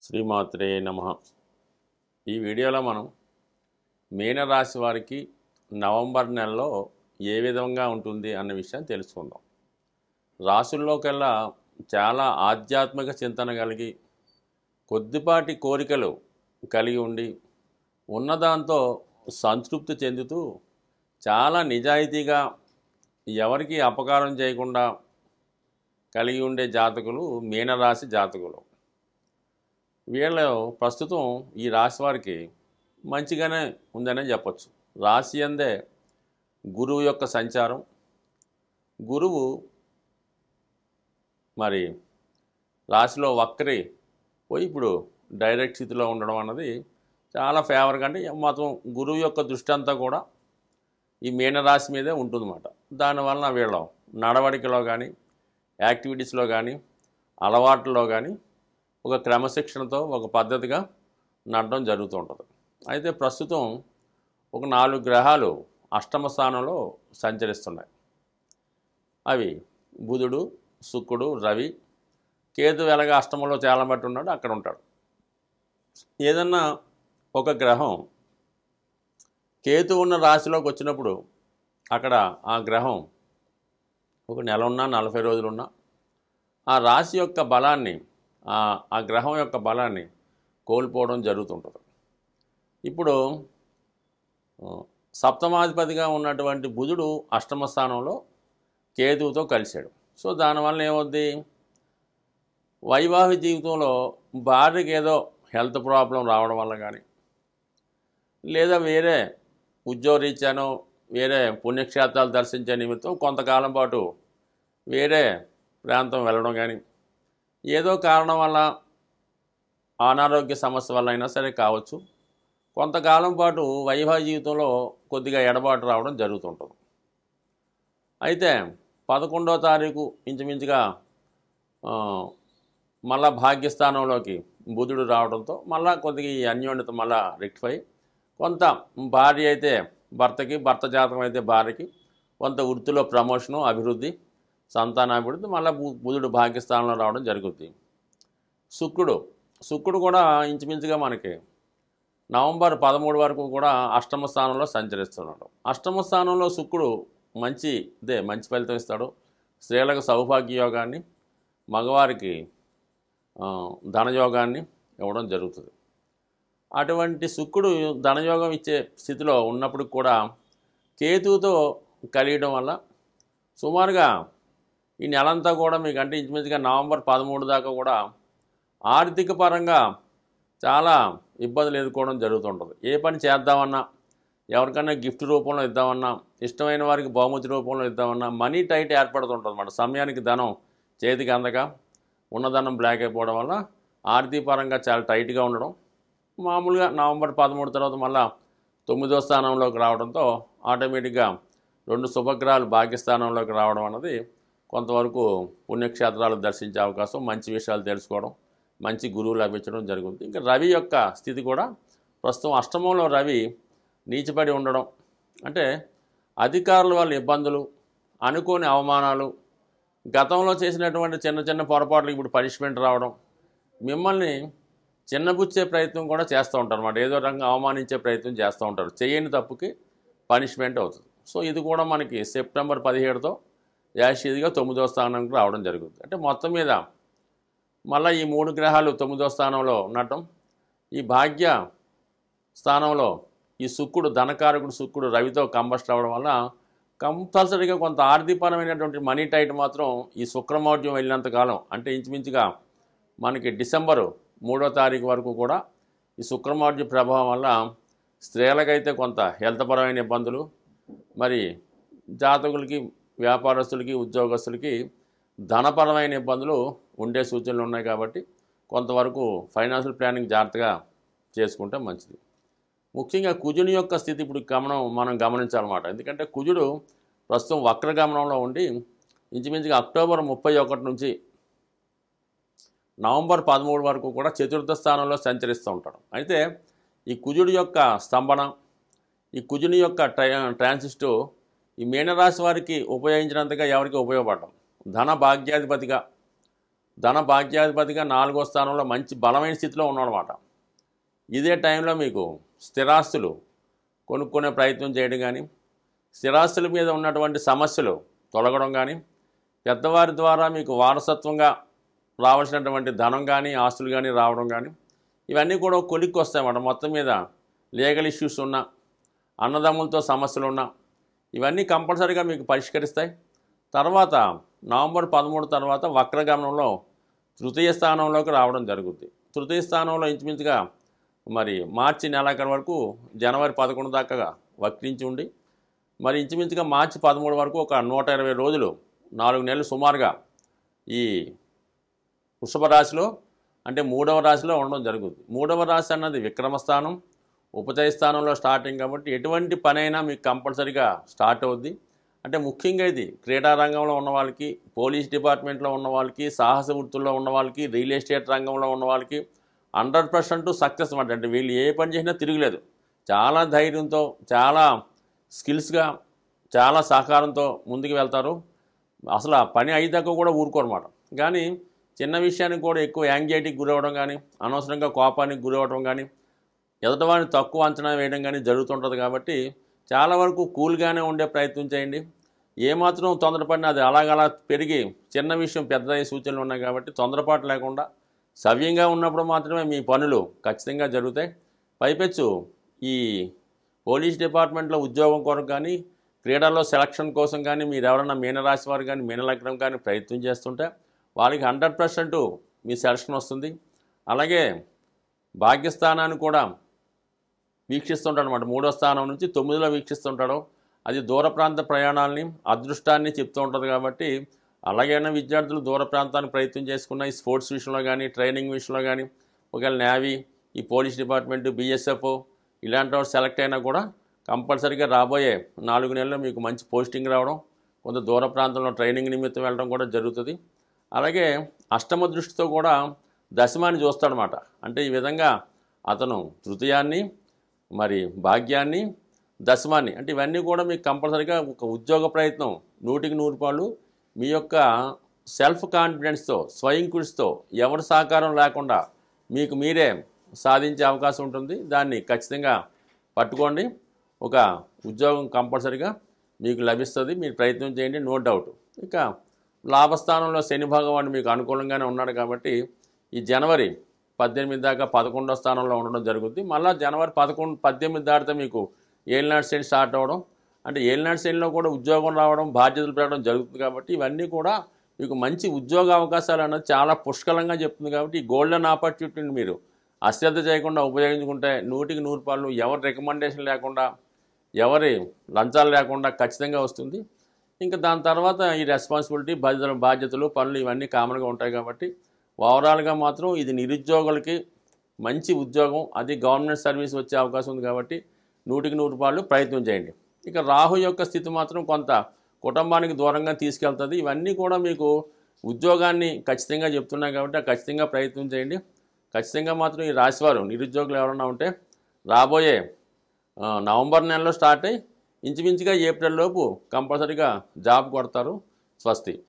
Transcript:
శ్రీమాత్రే నమ ఈ వీడియోలో మనం మీనరాశి వారికి నవంబర్ నెలలో ఏ విధంగా ఉంటుంది అన్న విషయం తెలుసుకుందాం రాసుల్లోకెల్లా చాలా ఆధ్యాత్మిక చింతన కలిగి కొద్దిపాటి కోరికలు కలిగి ఉండి ఉన్నదాంతో సంతృప్తి చెందుతూ చాలా నిజాయితీగా ఎవరికి అపకారం చేయకుండా కలిగి ఉండే జాతకులు మీనరాశి జాతకులు వీళ్ళు ప్రస్తుతం ఈ రాశి వారికి మంచిగానే ఉందనే చెప్పొచ్చు రాశి అందే గురువు యొక్క సంచారం గురువు మరి రాశిలో వక్రి పోయి ఇప్పుడు డైరెక్ట్ స్థితిలో ఉండడం అన్నది చాలా ఫేవర్గా అంటే మొత్తం గురువు యొక్క దృష్టి అంతా కూడా ఈ మీనరాశి మీదే ఉంటుందన్నమాట దానివలన వీళ్ళ నడవడికలో కానీ యాక్టివిటీస్లో కానీ అలవాట్లలో కానీ ఒక క్రమశిక్షణతో ఒక పద్ధతిగా నడడం జరుగుతూ ఉంటుంది అయితే ప్రస్తుతం ఒక నాలుగు గ్రహాలు అష్టమ స్థానంలో సంచరిస్తున్నాయి అవి బుధుడు శుక్రుడు రవి కేతు ఎలాగ అష్టమంలో చాలా బట్టి ఉన్నాడు అక్కడ ఉంటాడు ఏదన్నా ఒక గ్రహం కేతు ఉన్న రాశిలోకి వచ్చినప్పుడు అక్కడ ఆ గ్రహం ఒక నెల ఉన్నా నలభై రోజులు ఉన్నా ఆ రాశి యొక్క బలాన్ని ఆ ఆ గ్రహం యొక్క బలాన్ని కోల్పోవడం జరుగుతుంటుంది ఇప్పుడు ఆ, సప్తమాధిపతిగా ఉన్నటువంటి బుధుడు అష్టమ స్థానంలో కేతువుతో కలిశాడు సో దానివల్ల ఏమవుద్ది వైవాహిక జీవితంలో భార్యకి ఏదో హెల్త్ ప్రాబ్లం రావడం వల్ల కానీ లేదా వేరే ఉద్యోగరీత్యానో వేరే పుణ్యక్షేత్రాలు దర్శించే నిమిత్తం కొంతకాలం పాటు వేరే ప్రాంతం వెళ్ళడం కానీ ఏదో కారణం వల్ల అనారోగ్య సమస్య వల్ల అయినా సరే కావచ్చు కొంతకాలం పాటు వైవాహిక జీవితంలో కొద్దిగా ఎడబాటు రావడం జరుగుతుంటుంది అయితే పదకొండో తారీఖు ఇంచుమించుగా ఆ, మళ్ళా భాగ్యస్థానంలోకి బుధుడు రావడంతో మళ్ళా కొద్దిగా ఈ అన్యోన్యత మళ్ళా రెక్టిఫై కొంత భార్య అయితే భర్తకి భర్త జాతకం అయితే భార్యకి కొంత వృత్తిలో ప్రమోషను అభివృద్ధి సంతానాభివృద్ధి మళ్ళీ బుధుడు భాగ్యస్థానంలో రావడం జరుగుద్ది శుక్రుడు శుక్రుడు కూడా ఇంచుమించుగా మనకి నవంబర్ పదమూడు వరకు కూడా అష్టమ స్థానంలో సంచరిస్తున్నాడు అష్టమ స్థానంలో శుక్రుడు మంచి ఇదే మంచి ఫలితం ఇస్తాడు స్త్రీలకు సౌభాగ్య యోగాన్ని మగవారికి ఆ, ధనయోగాన్ని ఇవ్వడం జరుగుతుంది అటువంటి శుక్రుడు ధనయోగం ఇచ్చే స్థితిలో ఉన్నప్పుడు కూడా కేతువుతో కలియడం వల్ల సుమారుగా ఈ నెలంతా కూడా మీకు అంటే ఇంచుమించుగా నవంబర్ పదమూడు దాకా కూడా ఆర్థిక పరంగా చాలా ఇబ్బందులు ఎదుర్కోవడం జరుగుతుంటుంది ఏ పని చేద్దామన్నా ఎవరికైనా గిఫ్ట్ రూపంలో ఇద్దామన్నా ఇష్టమైన వారికి బహుమతి రూపంలో ఇద్దామన్నా మనీ టైట్ ఏర్పడుతుంటుంది అన్నమాట సమయానికి ధనం చేతికి అందక ఉన్నదనం బ్లాక్ అయిపోవడం వల్ల ఆర్థిక పరంగా చాలా టైట్గా ఉండడం మామూలుగా నవంబర్ పదమూడు తర్వాత మళ్ళా తొమ్మిదో స్థానంలోకి రావడంతో ఆటోమేటిక్గా రెండు శుభగ్రహాలు భాగ్యస్థానంలోకి రావడం అన్నది కొంతవరకు పుణ్యక్షేత్రాలు దర్శించే అవకాశం మంచి విషయాలు తెలుసుకోవడం మంచి గురువు లభించడం జరుగుతుంది ఇంకా రవి యొక్క స్థితి కూడా ప్రస్తుతం అష్టమంలో రవి నీచిపడి ఉండడం అంటే అధికారుల వల్ల ఇబ్బందులు అనుకోని అవమానాలు గతంలో చేసినటువంటి చిన్న చిన్న పొరపాట్లకు ఇప్పుడు పనిష్మెంట్ రావడం మిమ్మల్ని చిన్నబుచ్చే ప్రయత్నం కూడా చేస్తూ ఉంటారు అన్నమాట ఏదో రకంగా అవమానించే ప్రయత్నం చేస్తూ ఉంటారు చేయని తప్పుకి పనిష్మెంట్ అవుతుంది సో ఇది కూడా మనకి సెప్టెంబర్ పదిహేడుతో యాషీదిగా తొమ్మిదో స్థానానికి రావడం జరుగుతుంది అంటే మొత్తం మీద మళ్ళీ ఈ మూడు గ్రహాలు తొమ్మిదో స్థానంలో ఉండటం ఈ భాగ్య స్థానంలో ఈ శుక్రుడు ధనకారకుడు శుక్రుడు రవితో కంబస్ట్ అవ్వడం వల్ల కంపల్సరీగా కొంత ఆర్థికపరమైనటువంటి మనీ టైట్ మాత్రం ఈ శుక్రమౌఢ్యం వెళ్ళినంత కాలం అంటే ఇంచుమించుగా మనకి డిసెంబరు మూడో తారీఖు వరకు కూడా ఈ శుక్రమౌఢ్య ప్రభావం వల్ల స్త్రీలకైతే కొంత హెల్త్ పరమైన ఇబ్బందులు మరి జాతకులకి వ్యాపారస్తులకి ఉద్యోగస్తులకి ధనపరమైన ఇబ్బందులు ఉండే సూచనలు ఉన్నాయి కాబట్టి కొంతవరకు ఫైనాన్షియల్ ప్లానింగ్ జాగ్రత్తగా చేసుకుంటే మంచిది ముఖ్యంగా కుజుని యొక్క స్థితి ఇప్పుడు గమనం మనం గమనించాలన్నమాట ఎందుకంటే కుజుడు ప్రస్తుతం వక్రగమనంలో ఉండి ఇంచుమించుగా అక్టోబర్ ముప్పై ఒకటి నుంచి నవంబర్ పదమూడు వరకు కూడా చతుర్థ స్థానంలో సంచరిస్తూ ఉంటాడు అయితే ఈ కుజుడి యొక్క స్తంభన ఈ కుజుని యొక్క ట్రై ట్రాన్సిస్టు ఈ మీనరాశి వారికి ఉపయోగించినంతగా ఎవరికి ఉపయోగపడడం ధన భాగ్యాధిపతిగా ధన భాగ్యాధిపతిగా నాలుగో స్థానంలో మంచి బలమైన స్థితిలో ఉన్నాడనమాట ఇదే టైంలో మీకు స్థిరాస్తులు కొనుక్కునే ప్రయత్నం చేయడం కానీ స్థిరాస్తుల మీద ఉన్నటువంటి సమస్యలు తొలగడం కానీ పెద్దవారి ద్వారా మీకు వారసత్వంగా రావాల్సినటువంటి ధనం కానీ ఆస్తులు కానీ రావడం కానీ ఇవన్నీ కూడా కొలిక్కి వస్తాయన్నమాట మొత్తం మీద లీగల్ ఇష్యూస్ ఉన్నా అన్నదమ్ములతో సమస్యలు ఉన్నా ఇవన్నీ కంపల్సరీగా మీకు పరిష్కరిస్తాయి తర్వాత నవంబర్ పదమూడు తర్వాత వక్రగమనంలో తృతీయ స్థానంలోకి రావడం జరుగుద్ది తృతీయ స్థానంలో ఇంచుమించుగా మరి మార్చి నెలాఖరు వరకు జనవరి పదకొండు దాకా వక్రించి ఉండి మరి ఇంచుమించుగా మార్చి పదమూడు వరకు ఒక నూట ఇరవై రోజులు నాలుగు నెలలు సుమారుగా ఈ వృషభ రాశిలో అంటే మూడవ రాశిలో ఉండడం జరుగుతుంది మూడవ రాశి అన్నది విక్రమస్థానం ఉపచయ స్థానంలో స్టార్టింగ్ కాబట్టి ఎటువంటి పనైనా మీకు కంపల్సరీగా స్టార్ట్ అవుద్ది అంటే ముఖ్యంగా ఇది క్రీడా రంగంలో ఉన్న వాళ్ళకి పోలీస్ డిపార్ట్మెంట్లో ఉన్న వాళ్ళకి సాహస వృత్తుల్లో ఉన్న వాళ్ళకి రియల్ ఎస్టేట్ రంగంలో ఉన్న వాళ్ళకి హండ్రెడ్ పర్సెంట్ సక్సెస్ అన్నమాట అంటే వీళ్ళు ఏ పని చేసినా తిరగలేదు చాలా ధైర్యంతో చాలా స్కిల్స్గా చాలా సహకారంతో ముందుకు వెళ్తారు అసలు ఆ పని అయ్యేదాకా కూడా ఊరుకోరమాట కానీ చిన్న విషయానికి కూడా ఎక్కువ యాంగ్జైటీకి గురవడం కానీ అనవసరంగా కోపానికి గురవడం కానీ ఎదటవాడిని తక్కువ అంచనా వేయడం కానీ జరుగుతుంటుంది కాబట్టి చాలా వరకు కూల్గానే ఉండే ప్రయత్నం చేయండి ఏమాత్రం తొందరపడినా అది అలాగలా పెరిగి చిన్న విషయం పెద్ద అయ్యే సూచనలు ఉన్నాయి కాబట్టి తొందరపాటు లేకుండా సవ్యంగా ఉన్నప్పుడు మాత్రమే మీ పనులు ఖచ్చితంగా జరుగుతాయి పైపెచ్చు ఈ పోలీస్ డిపార్ట్మెంట్లో ఉద్యోగం కొరకు కానీ క్రీడల్లో సెలక్షన్ కోసం కానీ మీరు ఎవరైనా మీనరాశి వారు కానీ మీనలగ్నం కానీ ప్రయత్నం చేస్తుంటే వాళ్ళకి హండ్రెడ్ పర్సెంట్ మీ సెలక్షన్ వస్తుంది అలాగే భాగ్యస్థానాన్ని కూడా వీక్షిస్తుంటాడు అనమాట మూడో స్థానం నుంచి తొమ్మిదిలో వీక్షిస్తుంటాడు అది దూర ప్రాంత ప్రయాణాలని అదృష్టాన్ని చెప్తూ ఉంటుంది కాబట్టి అలాగైనా విద్యార్థులు దూర ప్రాంతానికి ప్రయత్నం చేసుకున్న ఈ స్పోర్ట్స్ విషయంలో కానీ ట్రైనింగ్ విషయంలో కానీ ఒకవేళ నేవీ ఈ పోలీస్ డిపార్ట్మెంట్ బీఎస్ఎఫ్ ఇలాంటి వాడు సెలెక్ట్ అయినా కూడా కంపల్సరీగా రాబోయే నాలుగు నెలల్లో మీకు మంచి పోస్టింగ్ రావడం కొంత దూర ప్రాంతంలో ట్రైనింగ్ నిమిత్తం వెళ్ళడం కూడా జరుగుతుంది అలాగే అష్టమ దృష్టితో కూడా దశమాన్ని చూస్తాడనమాట అంటే ఈ విధంగా అతను తృతీయాన్ని మరి భాగ్యాన్ని దశమాన్ని అంటే ఇవన్నీ కూడా మీకు కంపల్సరీగా ఒక ఉద్యోగ ప్రయత్నం నూటికి నూరు పాళ్ళు మీ యొక్క సెల్ఫ్ కాన్ఫిడెన్స్తో స్వయం కృషితో ఎవరి సహకారం లేకుండా మీకు మీరే సాధించే అవకాశం ఉంటుంది దాన్ని ఖచ్చితంగా పట్టుకోండి ఒక ఉద్యోగం కంపల్సరీగా మీకు లభిస్తుంది మీరు ప్రయత్నం చేయండి నో డౌట్ ఇక లాభస్థానంలో శని భగవానుడు మీకు అనుకూలంగానే ఉన్నాడు కాబట్టి ఈ జనవరి పద్దెనిమిది దాకా పదకొండో స్థానంలో ఉండడం జరుగుతుంది మళ్ళీ జనవరి పదకొండు పద్దెనిమిది దాటితే మీకు ఏలినాడు శని స్టార్ట్ అవ్వడం అంటే ఏలినాడు శనిలో కూడా ఉద్యోగం రావడం బాధ్యతలు పెరగడం జరుగుతుంది కాబట్టి ఇవన్నీ కూడా మీకు మంచి ఉద్యోగ అవకాశాలు అన్నది చాలా పుష్కలంగా చెప్తుంది కాబట్టి ఈ గోల్డెన్ ఆపర్చునిటీని మీరు అశ్రద్ధ చేయకుండా ఉపయోగించుకుంటే నూటికి నూరు పాలు ఎవరి రికమెండేషన్ లేకుండా ఎవరి లంచాలు లేకుండా ఖచ్చితంగా వస్తుంది ఇంకా దాని తర్వాత ఈ రెస్పాన్సిబిలిటీ బాధ్యతలు బాధ్యతలు పనులు ఇవన్నీ కామన్గా ఉంటాయి కాబట్టి ఓవరాల్గా మాత్రం ఇది నిరుద్యోగులకి మంచి ఉద్యోగం అది గవర్నమెంట్ సర్వీస్ వచ్చే అవకాశం ఉంది కాబట్టి నూటికి నూరు రూపాయలు ప్రయత్నం చేయండి ఇక రాహు యొక్క స్థితి మాత్రం కొంత కుటుంబానికి దూరంగా తీసుకెళ్తుంది ఇవన్నీ కూడా మీకు ఉద్యోగాన్ని ఖచ్చితంగా చెప్తున్నాయి కాబట్టి ఆ ఖచ్చితంగా ప్రయత్నం చేయండి ఖచ్చితంగా మాత్రం ఈ రాశివారు నిరుద్యోగులు ఎవరైనా ఉంటే రాబోయే ఆ, నవంబర్ నెలలో స్టార్ట్ అయ్యి ఇంచుమించుగా ఏప్రిల్ లోపు కంపల్సరీగా జాబ్ కొడతారు స్వస్తి